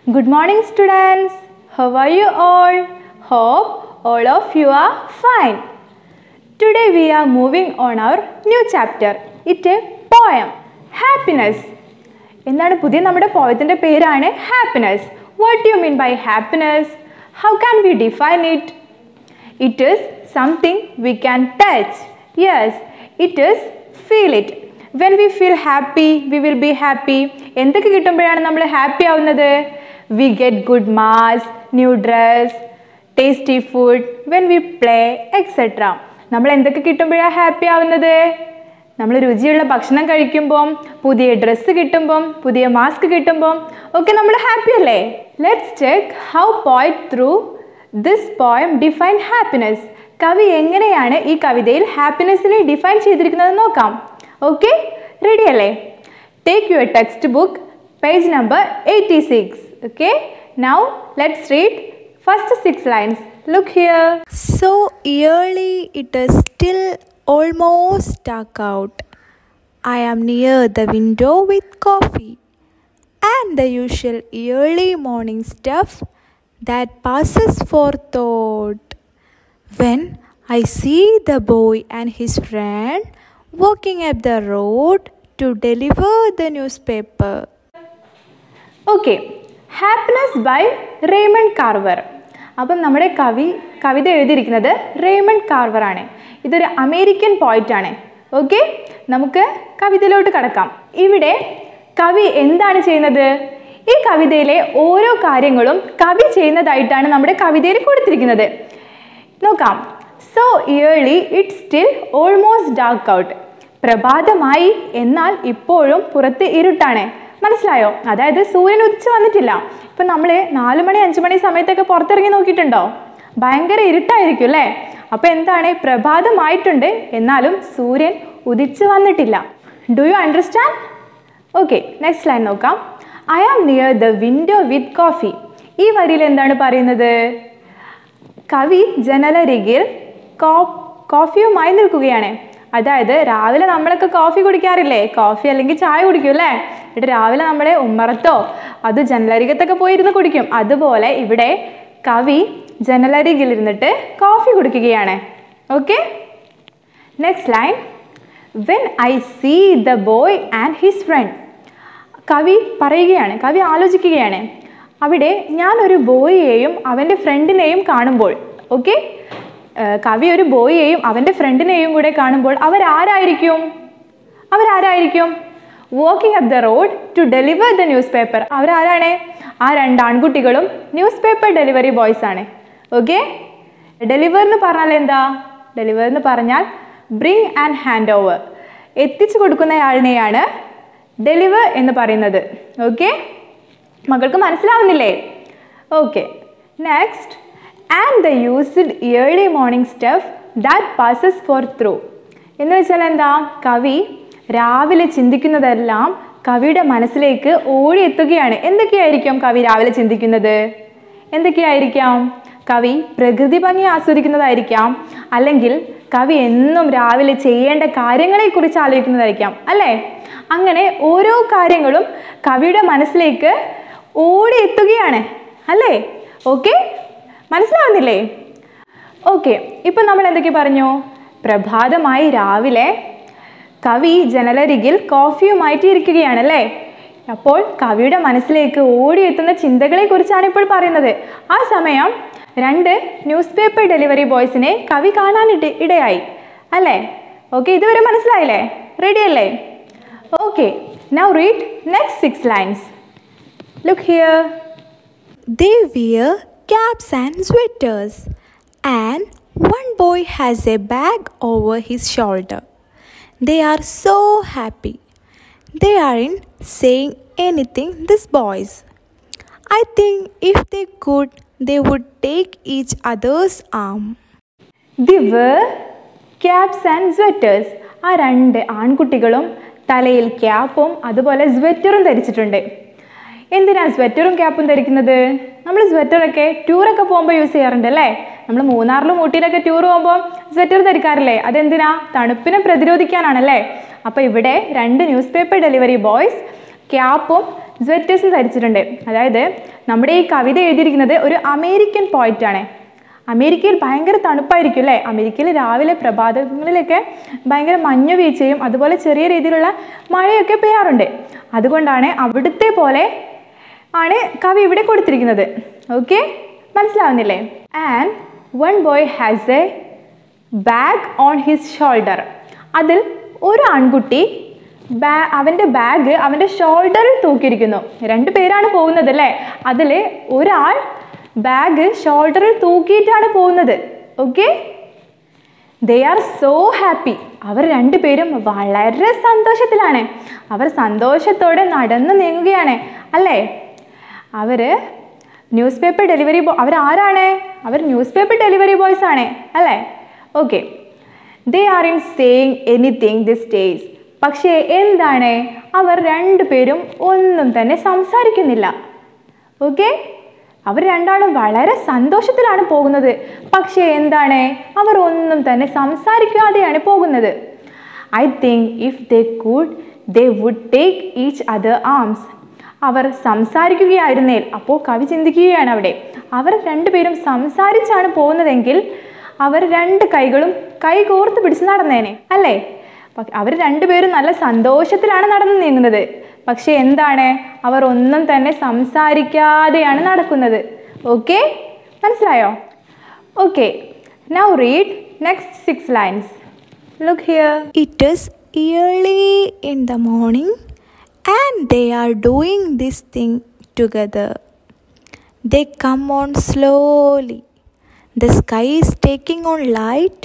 Good morning, students. How are you all? Hope all of you are fine. Today we are moving on our new chapter. It a poem. Happiness. എന്താണ് പുതിയ നമ്മുടെ പോയത്തിൻ്റെ പേരാണ് happiness what you mean by happiness how can we define it it is something we can touch yes it is feel it when we feel happy we will be happy എന്തൊക്കെ കിട്ടുമ്പോഴാണ് നമ്മൾ happy ആവുന്നത് we get good marks new dress tasty food when we play etcetera നമ്മൾ എന്തൊക്കെ കിട്ടുമ്പോഴാണ് happy ആവുന്നത് നമ്മൾ രുചിയുള്ള ഭക്ഷണം കഴിക്കുമ്പം പുതിയ ഡ്രസ്സ് കിട്ടുമ്പം പുതിയ മാസ്ക് കിട്ടുമ്പം ഒക്കെ നമ്മൾ ഹാപ്പി അല്ലേ let's check how poet through this poem define happiness കവി എങ്ങനെയാണ് ഈ കവിതയിൽ ഹാപ്പിനെസ്സിനെ ഡിഫൈൻ ചെയ്തിരിക്കുന്നത് നോക്കാം ഓക്കെ റെഡി അല്ലേ take your text book page number eighty six okay now let's read first six lines look here So early it is still almost dark out. I am near the window with coffee and the usual early morning stuff that passes for thought. When I see the boy and his friend walking up the road to deliver the newspaper. Okay happiness by Raymond Carver അപ്പം നമ്മുടെ കവി കവിത എഴുതിയിരിക്കുന്നത് Raymond Carver ആണ് ഇതൊരു American പോയിറ്റ് ആണ് okay നമുക്ക് കവിതയിലോട്ട് കടക്കാം ഇവിടെ കവി എന്താണ് ചെയ്യുന്നത് ഈ കവിതയിലെ ഓരോ കാര്യങ്ങളും കവി ചെയ്യുന്നതായിട്ടാണ് നമ്മുടെ കവിതയിൽ കൊടുത്തിരിക്കുന്നത് നോക്കാം so early it still almost dark out പ്രഭാതമായി എന്നാൽ ഇപ്പോഴും പുറത്ത് ഇരുട്ടാണ് മനസ്സിലായോ അതായത് സൂര്യൻ ഉദിച്ചു വന്നിട്ടില്ല ഇപ്പം നമ്മൾ നാല് മണി അഞ്ച് മണി സമയത്തൊക്കെ പുറത്തിറങ്ങി നോക്കിയിട്ടുണ്ടോ ഭയങ്കര ഇരുട്ടായിരിക്കും അല്ലേ അപ്പോൾ എന്താണ് പ്രഭാതമായിട്ടുണ്ട് എന്നാലും സൂര്യൻ ഉദിച്ചു വന്നിട്ടില്ല do you understand okay next line നോക്കാം I am near the window with coffee ഈ വരിയിൽ എന്താണ് പറയുന്നത് കവി ജനലരികിൽ കോ കോഫിയുമായി നിൽക്കുകയാണ് അതായത് രാവിലെ നമ്മളൊക്കെ കോഫി കുടിക്കാറില്ലേ കോഫി അല്ലെങ്കിൽ ചായ കുടിക്കും അല്ലേ എന്നിട്ട് രാവിലെ നമ്മുടെ ഉമ്മറത്തോ അത് ജനലരികത്തൊക്കെ പോയിരുന്ന് കുടിക്കും അതുപോലെ ഇവിടെ കവി ജനലരികിൽ ഇരുന്നിട്ട് കോഫി കുടിക്കുകയാണ് okay next line when I see the boy and his friend കവി പറയുകയാണ് കവി ആലോചിക്കുകയാണ് അവിടെ ഞാനൊരു ബോയിയെയും അവൻ്റെ ഫ്രണ്ടിനെയും കാണുമ്പോൾ ഓക്കെ കവി ഒരു ബോയിയെയും അവൻ്റെ ഫ്രണ്ടിനെയും കൂടെ കാണുമ്പോൾ അവരാരായിരിക്കും അവരാരായിരിക്കും walking up the road to deliver the news newspaper അവരാരാണ് ആ രണ്ട് ആൺകുട്ടികളും ന്യൂസ് പേപ്പർ ഡെലിവറി ബോയ്സ് ആണ് ഓക്കെ ഡെലിവർ എന്ന് പറഞ്ഞാൽ എന്താ ഡെലിവർ എന്ന് പറഞ്ഞാൽ ബ്രിങ് ആൻഡ് ഹാൻഡ് ഓവർ എത്തിച്ചു കൊടുക്കുന്നയാളിനെയാണ് ഡെലിവർ എന്ന് പറയുന്നത് ഓക്കെ മക്കൾക്ക് മനസ്സിലാവുന്നില്ലേ okay next and the used early morning stuff that passes for through എന്ന് വെച്ചാൽ എന്താ കവി രാവിലെ ചിന്തിക്കുന്നതെല്ലാം കവിയുടെ മനസ്സിലേക്ക് ഓടിയെത്തുകയാണ് എന്തൊക്കെയായിരിക്കും കവി രാവിലെ ചിന്തിക്കുന്നത് എന്തൊക്കെയായിരിക്കാം കവി പ്രകൃതി ഭംഗി ആസ്വദിക്കുന്നതായിരിക്കാം അല്ലെങ്കിൽ കവി എന്നും രാവിലെ ചെയ്യേണ്ട കാര്യങ്ങളെക്കുറിച്ച് ആലോചിക്കുന്നതായിരിക്കാം അല്ലേ അങ്ങനെ ഓരോ കാര്യങ്ങളും കവിയുടെ മനസ്സിലേക്ക് ഓടിയെത്തുകയാണ് അല്ലേ ഓക്കെ മനസ്സിലാവുന്നില്ലേ ഓക്കെ ഇപ്പം നമ്മൾ എന്തൊക്കെ പറഞ്ഞു പ്രഭാതമായി രാവിലെ കവി ജനലരികിൽ കോഫിയുമായിട്ട് ഇരിക്കുകയാണല്ലേ അപ്പോൾ കവിയുടെ മനസ്സിലേക്ക് ഓടിയെത്തുന്ന ചിന്തകളെക്കുറിച്ചാണ് ഇപ്പോൾ പറയുന്നത് ആ സമയം രണ്ട് ന്യൂസ് പേപ്പർ ഡെലിവറി ബോയ്സിനെ കവി കാണാനിട്ട് ഇടയായി അല്ലേ ഓക്കെ ഇതുവരെ മനസ്സിലായില്ലേ റെഡി അല്ലേ okay now read next six lines look here They wear caps and sweaters, and one boy has a bag over his shoulder. They are so happy. They aren't saying anything, these boys. I think if they could, they would take each other's arm. They wear caps and sweaters ആ രണ്ട് ആൺകുട്ടികളും തലയിൽ ക്യാപ്പും അതുപോലെ സ്വെറ്ററും ധരിച്ചിട്ടുണ്ട് എന്തിനാ സ്വെറ്ററും ക്യാപ്പും ധരിക്കുന്നത് നമ്മൾ സ്വെറ്ററൊക്കെ ടൂറൊക്കെ പോകുമ്പോൾ യൂസ് ചെയ്യാറുണ്ട് അല്ലേ നമ്മൾ മൂന്നാറിലും ഊട്ടിയിലൊക്കെ ടൂർ പോകുമ്പോൾ സ്വെറ്റർ ധരിക്കാറില്ലേ അതെന്തിനാ തണുപ്പിനെ പ്രതിരോധിക്കാനാണല്ലേ അപ്പോൾ ഇവിടെ രണ്ട് ന്യൂസ് പേപ്പർ ഡെലിവറി ബോയ്സ് ക്യാപ്പും സ്വെറ്റേഴ്സും ധരിച്ചിട്ടുണ്ട് അതായത് നമ്മുടെ ഈ കവിത എഴുതിയിരിക്കുന്നത് ഒരു അമേരിക്കൻ പോയിറ്റാണ് അമേരിക്കയിൽ ഭയങ്കര തണുപ്പായിരിക്കും അല്ലേ അമേരിക്കയിൽ രാവിലെ പ്രഭാതങ്ങളിലൊക്കെ ഭയങ്കര മഞ്ഞ് വീഴ്ചയും അതുപോലെ ചെറിയ രീതിയിലുള്ള മഴയൊക്കെ പെയ്യാറുണ്ട് അതുകൊണ്ടാണ് അവിടുത്തെ പോലെ ആണ് കവി ഇവിടെ കൊടുത്തിരിക്കുന്നത് ഓക്കെ മനസ്സിലാവുന്നില്ലേ and one boy has a bag on his shoulder അതിൽ ഒരു ആൺകുട്ടി ബാ അവൻ്റെ ബാഗ് അവൻ്റെ ഷോൾഡറിൽ തൂക്കിയിരിക്കുന്നു രണ്ട് പേരാണ് പോകുന്നത് അല്ലേ അതിൽ ഒരാൾ ബാഗ് ഷോൾഡറിൽ തൂക്കിയിട്ടാണ് പോകുന്നത് okay they are so happy അവർ രണ്ടുപേരും വളരെ സന്തോഷത്തിലാണ് അവർ സന്തോഷത്തോടെ നടന്നു നീങ്ങുകയാണ് അല്ലേ അവർ ന്യൂസ് പേപ്പർ ഡെലിവറി ബോ അവർ ആരാണ് അവർ ന്യൂസ് പേപ്പർ ഡെലിവറി ബോയ്സ് ആണ് അല്ലേ okay they are in saying anything this days പക്ഷേ എന്താണ് അവർ രണ്ടുപേരും ഒന്നും തന്നെ സംസാരിക്കുന്നില്ല ഓക്കെ അവർ രണ്ടാളും വളരെ സന്തോഷത്തിലാണ് പോകുന്നത് പക്ഷേ എന്താണ് അവർ ഒന്നും തന്നെ സംസാരിക്കാതെയാണ് പോകുന്നത് I think if they could they would take each other arms അവർ സംസാരിക്കുകയായിരുന്നേൽ അപ്പോൾ കവി ചിന്തിക്കുകയാണ് അവിടെ അവർ രണ്ടുപേരും സംസാരിച്ചാണ് പോകുന്നതെങ്കിൽ അവർ രണ്ട് കൈകളും കൈ കോർത്ത് പിടിച്ച് നടന്നേനെ അല്ലേ പ- അവർ രണ്ടുപേരും നല്ല സന്തോഷത്തിലാണ് നടന്നു നീങ്ങുന്നത് പക്ഷെ എന്താണ് അവർ ഒന്നും തന്നെ സംസാരിക്കാതെയാണ് നടക്കുന്നത് ഓക്കെ മനസ്സിലായോ okay now read next six lines look here It is early in the morning and they are doing this thing together. They come on slowly. The sky is taking on light,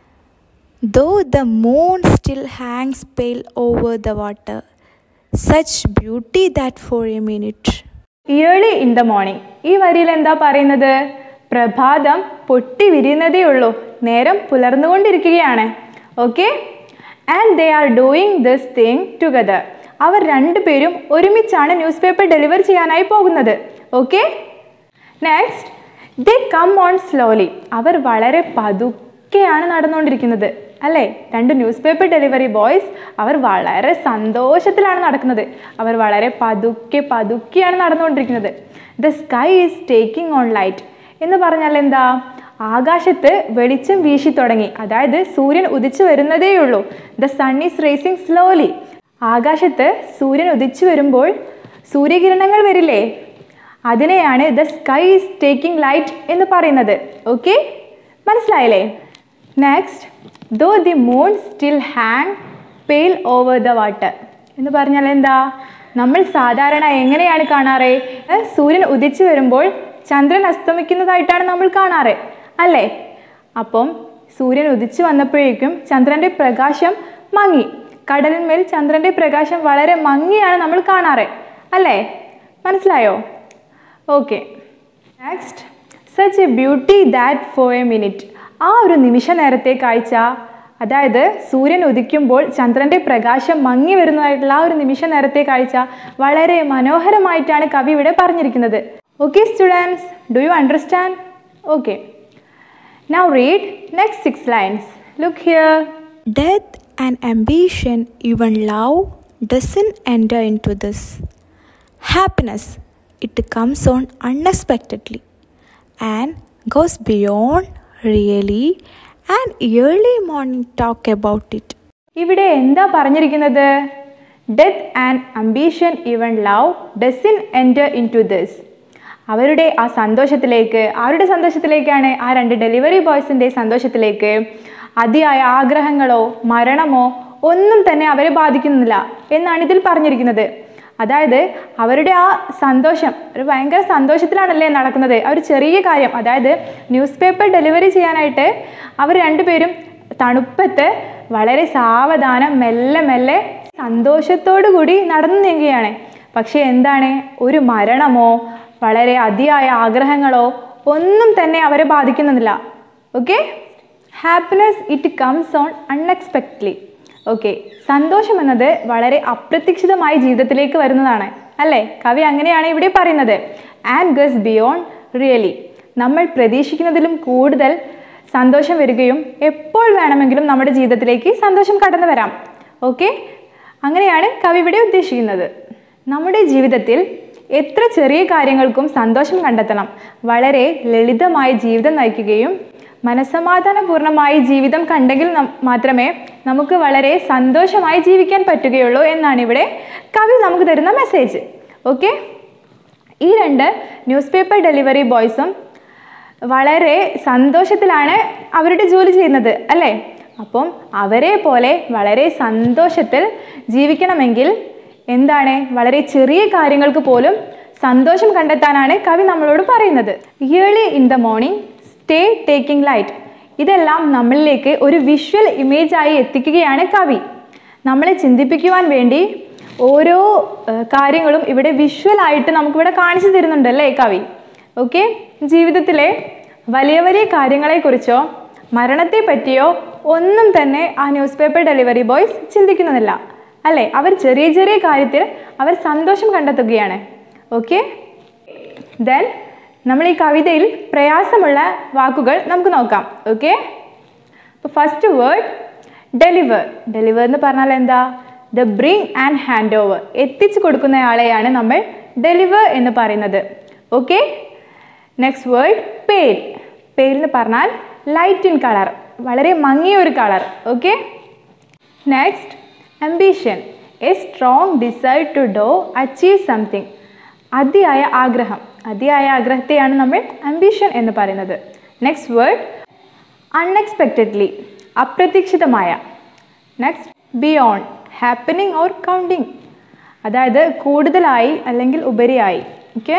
though the moon still hangs pale over the water. Such beauty that for a minute. Early in the morning ഈ വരിയിൽ എന്താ പറയുന്നത് പ്രഭാതം പൊട്ടി വിരിയുന്നതേ ഉള്ളൂ നേരം പുലർന്നുകൊണ്ടിരിക്കുകയാണ് okay and they are doing this thing together അവർ രണ്ടുപേരും ഒരുമിച്ചാണ് ന്യൂസ് പേപ്പർ ഡെലിവർ ചെയ്യാനായി പോകുന്നത് okay next they come on slowly അവർ വളരെ പതുക്കെയാണ് നടന്നുകൊണ്ടിരിക്കുന്നത് അല്ലേ രണ്ട് ന്യൂസ് പേപ്പർ ഡെലിവറി ബോയ്സ് അവർ വളരെ സന്തോഷത്തിലാണ് നടക്കുന്നത് അവർ വളരെ പതുക്കെ പതുക്കെയാണ് നടന്നുകൊണ്ടിരിക്കുന്നത് the sky is taking on light എന്ന് പറഞ്ഞാൽ എന്താ ആകാശത്ത് വെളിച്ചം വീശി തുടങ്ങി അതായത് സൂര്യൻ ഉദിച്ചു വരുന്നതേയുള്ളൂ the sun is raising slowly ആകാശത്ത് സൂര്യൻ ഉദിച്ചു വരുമ്പോൾ സൂര്യകിരണങ്ങൾ വരില്ലേ അതിനെയാണ് the sky is taking light എന്ന് പറയുന്നത് ഓക്കെ മനസ്സിലായില്ലേ next though the moon still hang pale over the water എന്ന് പറഞ്ഞാൽ എന്താ നമ്മൾ സാധാരണ എങ്ങനെയാണ് കാണാറ് ഏ, സൂര്യൻ ഉദിച്ചു വരുമ്പോൾ ചന്ദ്രൻ അസ്തമിക്കുന്നതായിട്ടാണ് നമ്മൾ കാണാറ് അല്ലേ അപ്പം സൂര്യൻ ഉദിച്ചു വന്നപ്പോഴേക്കും ചന്ദ്രൻ്റെ പ്രകാശം മങ്ങി കടലിന്മേൽ ചന്ദ്രൻ്റെ പ്രകാശം വളരെ മങ്ങിയാണ് നമ്മൾ കാണാറ് അല്ലേ മനസ്സിലായോ okay next such a beauty that for a minute ആ ഒരു നിമിഷ നേരത്തെ കാഴ്ച അതായത് സൂര്യൻ ഉദിക്കുമ്പോൾ ചന്ദ്രൻ്റെ പ്രകാശം മങ്ങി വരുന്നതായിട്ടുള്ള ആ ഒരു നിമിഷ നേരത്തെ കാഴ്ച വളരെ മനോഹരമായിട്ടാണ് കവി ഇവിടെ പറഞ്ഞിരിക്കുന്നത് okay students do you understand okay now read next six lines look here Death and ambition, even love, doesn't enter into this. Happiness, it comes on unexpectedly and goes beyond really an early morning talk about it. ഇവിടെ എന്താ പറഞ്ഞിരിക്കുന്നത് death and ambition even love doesn't enter into this അവരുടെ ആ സന്തോഷത്തിലേക്ക് ആരുടെ സന്തോഷത്തിലേക്കാണ് ആ രണ്ട് delivery ബോയ്സിൻ്റെ സന്തോഷത്തിലേക്ക് അതിയായ ആഗ്രഹങ്ങളോ മരണമോ ഒന്നും തന്നെ അവരെ ബാധിക്കുന്നില്ല എന്നാണ് ഇതിൽ പറഞ്ഞിരിക്കുന്നത് അതായത് അവരുടെ ആ സന്തോഷം ഒരു ഭയങ്കര സന്തോഷത്തിലാണല്ലേ നടക്കുന്നത് ആ ഒരു ചെറിയ കാര്യം അതായത് ന്യൂസ് പേപ്പർ ഡെലിവറി ചെയ്യാനായിട്ട് അവർ രണ്ടുപേരും തണുപ്പത്ത് വളരെ സാവധാനം മെല്ലെ മെല്ലെ സന്തോഷത്തോടു കൂടി നടന്നു നീങ്ങുകയാണ് പക്ഷേ എന്താണ് ഒരു മരണമോ വളരെ അതിയായ ആഗ്രഹങ്ങളോ ഒന്നും തന്നെ അവരെ ബാധിക്കുന്നില്ല okay happiness it comes on unexpectedly okay സന്തോഷം എന്നത് വളരെ അപ്രതീക്ഷിതമായി ജീവിതത്തിലേക്ക് വരുന്നതാണ് അല്ലേ കവി അങ്ങനെയാണ് ഇവിടെ പറയുന്നത് ആൻഡ് ഗസ് ബിയോണ്ട് റിയലി നമ്മൾ പ്രതീക്ഷിക്കുന്നതിലും കൂടുതൽ സന്തോഷം വരികയും എപ്പോൾ വേണമെങ്കിലും നമ്മുടെ ജീവിതത്തിലേക്ക് സന്തോഷം കടന്നു വരാം ഓക്കെ അങ്ങനെയാണ് കവി ഇവിടെ ഉദ്ദേശിക്കുന്നത് നമ്മുടെ ജീവിതത്തിൽ എത്ര ചെറിയ കാര്യങ്ങൾക്കും സന്തോഷം കണ്ടെത്തണം വളരെ ലളിതമായ ജീവിതം നയിക്കുകയും മനസമാധാനപൂർണമായി ജീവിതം കണ്ടെങ്കിൽ നം- മാത്രമേ നമുക്ക് വളരെ സന്തോഷമായി ജീവിക്കാൻ പറ്റുകയുള്ളൂ എന്നാണ് ഇവിടെ കവി നമുക്ക് തരുന്ന മെസ്സേജ് ഓക്കെ ഈ രണ്ട് ന്യൂസ് പേപ്പർ ഡെലിവറി ബോയ്സും വളരെ സന്തോഷത്തിലാണ് അവരുടെ ജോലി ചെയ്യുന്നത് അല്ലേ അപ്പം അവരെ പോലെ വളരെ സന്തോഷത്തിൽ ജീവിക്കണമെങ്കിൽ എന്താണ് വളരെ ചെറിയ കാര്യങ്ങൾക്ക് പോലും സന്തോഷം കണ്ടെത്താനാണ് കവി നമ്മളോട് പറയുന്നത് early in the morning stay taking light ഇതെല്ലാം നമ്മളിലേക്ക് ഒരു വിഷ്വൽ ഇമേജായി എത്തിക്കുകയാണ് കവി നമ്മളെ ചിന്തിപ്പിക്കുവാൻ വേണ്ടി ഓരോ ഏഹ്, കാര്യങ്ങളും ഇവിടെ വിഷ്വലായിട്ട് നമുക്കിവിടെ കാണിച്ചു തരുന്നുണ്ടല്ലേ കവി ഓക്കെ ജീവിതത്തിലെ വലിയ വലിയ കാര്യങ്ങളെക്കുറിച്ചോ മരണത്തെ പറ്റിയോ ഒന്നും തന്നെ ആ ന്യൂസ് പേപ്പർ ഡെലിവറി ബോയ്സ് ചിന്തിക്കുന്നതല്ല അല്ലേ അവർ ചെറിയ ചെറിയ കാര്യത്തിൽ അവർ സന്തോഷം കണ്ടെത്തുകയാണ് ഓക്കെ ദെൻ നമ്മൾ ഈ കവിതയിൽ പ്രയാസമുള്ള വാക്കുകൾ നമുക്ക് നോക്കാം ഓക്കെ അപ്പോൾ ഫസ്റ്റ് വേർഡ് ഡെലിവർ ഡെലിവർ എന്ന് പറഞ്ഞാൽ എന്താ the bring and hand over എത്തിച്ചു കൊടുക്കുന്നയാളെയാണ് നമ്മൾ ഡെലിവർ എന്ന് പറയുന്നത് okay next word pale pale എന്ന് പറഞ്ഞാൽ ലൈറ്റ് ഇൻ കളർ വളരെ മങ്ങിയ ഒരു colour okay next ambition a strong decide to do achieve something അതിയായ ആഗ്രഹം അതിയായ ആഗ്രഹത്തെയാണ് നമ്മൾ അംബിഷൻ എന്ന് പറയുന്നത് നെക്സ്റ്റ് വേർഡ് അൺഎക്സ്പെക്റ്റഡ്ലി അപ്രതീക്ഷിതമായ next beyond happening or counting അതായത് കൂടുതലായി അല്ലെങ്കിൽ ഉപരിയായി okay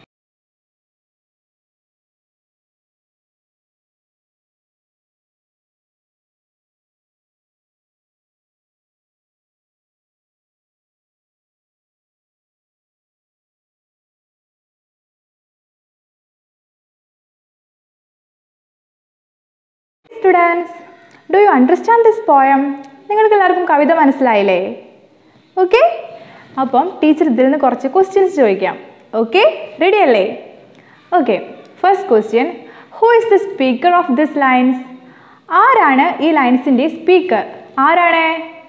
students do you understand this poem നിങ്ങൾക്ക് എല്ലാവർക്കും കവിത മനസ്സിലായില്ലേ ഓക്കെ അപ്പം ടീച്ചർ ഇതിൽ നിന്ന് കുറച്ച് ക്വസ്റ്റ്യൻസ് ചോദിക്കാം ഓക്കെ റെഡി അല്ലേ okay first question who is the speaker of this lines ആരാണ് ഈ ലൈൻസിൻ്റെ സ്പീക്കർ ആരാണ്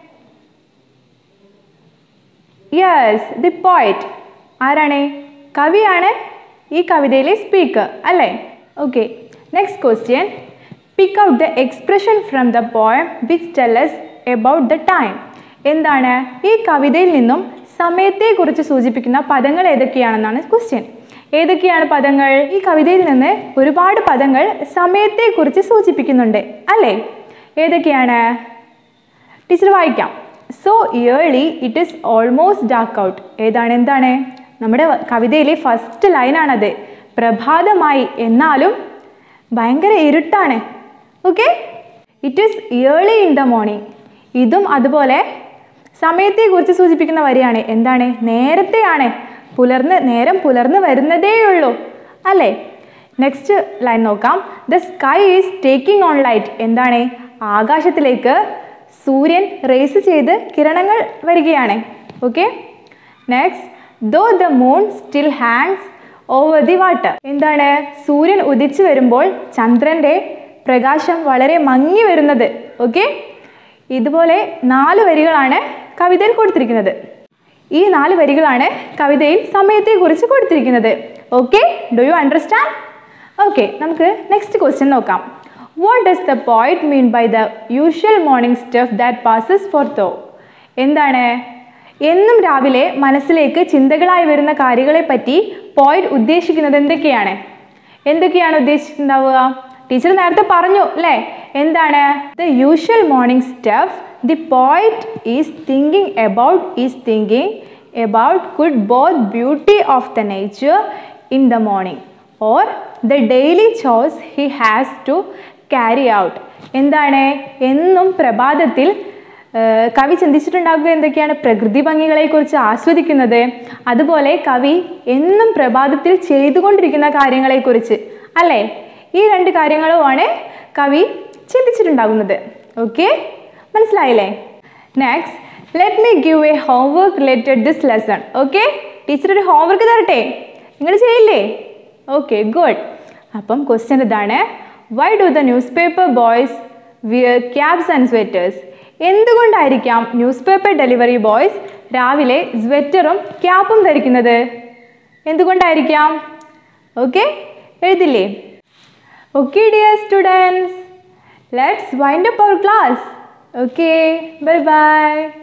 യെസ് ദി പോയിറ്റ് ആരാണ് കവിയാണ് ഈ കവിതയിലെ സ്പീക്കർ അല്ലേ okay next question pick out the expression from the poem which tells about the time എന്താണ് ഈ കവിതയിൽ നിന്നും സമയത്തെക്കുറിച്ച് സൂചിപ്പിക്കുന്ന പദങ്ങൾ ഏതൊക്കെയാണെന്നാണ് ക്വസ്റ്റ്യൻ ഏതൊക്കെയാണ് പദങ്ങൾ ഈ കവിതയിൽ നിന്ന് ഒരുപാട് പദങ്ങൾ സമയത്തെക്കുറിച്ച് സൂചിപ്പിക്കുന്നുണ്ട് അല്ലേ ഏതൊക്കെയാണ് ടീച്ചർ വായിക്കാം so early it is almost dark out ഏതാണ് എന്താണ് നമ്മുടെ വ- കവിതയിലെ ഫസ്റ്റ് ലൈനാണത് പ്രഭാതമായി എന്നാലും ഭയങ്കര ഇരുട്ടാണ് okay it is early in the morning ഇതും അതുപോലെ സമയത്തെക്കുറിച്ച് സൂചിപ്പിക്കുന്ന വരിയാണ് എന്താണ് നേരത്തെയാണ് പുലർന്ന് നേരം പുലർന്ന് വരുന്നതേ ഉള്ളൂ അല്ലേ നെക്സ്റ്റ് ലൈൻ നോക്കാം the sky is taking on light എന്താണ് ആകാശത്തിലേക്ക് സൂര്യൻ റേസ് ചെയ്ത് കിരണങ്ങൾ വരികയാണ് okay next though the moon still hangs over the water എന്താണ് സൂര്യൻ ഉദിച്ചു വരുമ്പോൾ ചന്ദ്രൻ്റെ പ്രകാശം വളരെ മങ്ങി വരുന്നത് ഓക്കെ ഇതുപോലെ നാല് വരികളാണ് കവിതയിൽ കൊടുത്തിരിക്കുന്നത് ഈ നാല് വരികളാണ് കവിതയിൽ സമയത്തെക്കുറിച്ച് കൊടുത്തിരിക്കുന്നത് okay do you understand okay നമുക്ക് നെക്സ്റ്റ് ക്വസ്റ്റ്യൻ നോക്കാം what does the poet mean by the usual morning stuff that passes for thought എന്താണ് എന്നും രാവിലെ മനസ്സിലേക്ക് ചിന്തകളായി വരുന്ന കാര്യങ്ങളെ പറ്റി പോയിന്റ് ഉദ്ദേശിക്കുന്നത് എന്തൊക്കെയാണ് എന്തൊക്കെയാണ് ഉദ്ദേശിച്ചിട്ടുണ്ടാവുക ടീച്ചർ നേരത്തെ പറഞ്ഞു അല്ലേ എന്താണ് the usual morning stuff the poet is thinking about is thinking about good both beauty of the nature in the morning or the daily choice he has to carry out എന്താണ് എന്നും പ്രഭാതത്തിൽ ഏഹ് കവി ചിന്തിച്ചിട്ടുണ്ടാകുക എന്തൊക്കെയാണ് പ്രകൃതി ഭംഗികളെക്കുറിച്ച് ആസ്വദിക്കുന്നത് അതുപോലെ കവി എന്നും പ്രഭാതത്തിൽ ചെയ്തുകൊണ്ടിരിക്കുന്ന കാര്യങ്ങളെക്കുറിച്ച് അല്ലേ ഈ രണ്ട് കാര്യങ്ങളുമാണ് കവി ചിന്തിച്ചിട്ടുണ്ടാകുന്നത് ഓക്കെ മനസ്സിലായില്ലേ next let me give a homework related this lesson okay teacher ഒരു ഹോംവർക്ക് തരട്ടെ നിങ്ങൾ ചെയ്യില്ലേ ഓക്കെ ഗുഡ് അപ്പം ക്വസ്റ്റ്യൻ ഇതാണ് why do the news paper boys wear caps and sweaters എന്തുകൊണ്ടായിരിക്കാം ന്യൂസ് പേപ്പർ ഡെലിവറി ബോയ്സ് രാവിലെ സ്വെറ്ററും ക്യാപ്പും ധരിക്കുന്നത് എന്തുകൊണ്ടായിരിക്കാം ഓക്കെ എഴുതില്ലേ okay dear students let's wind up our class okay bye by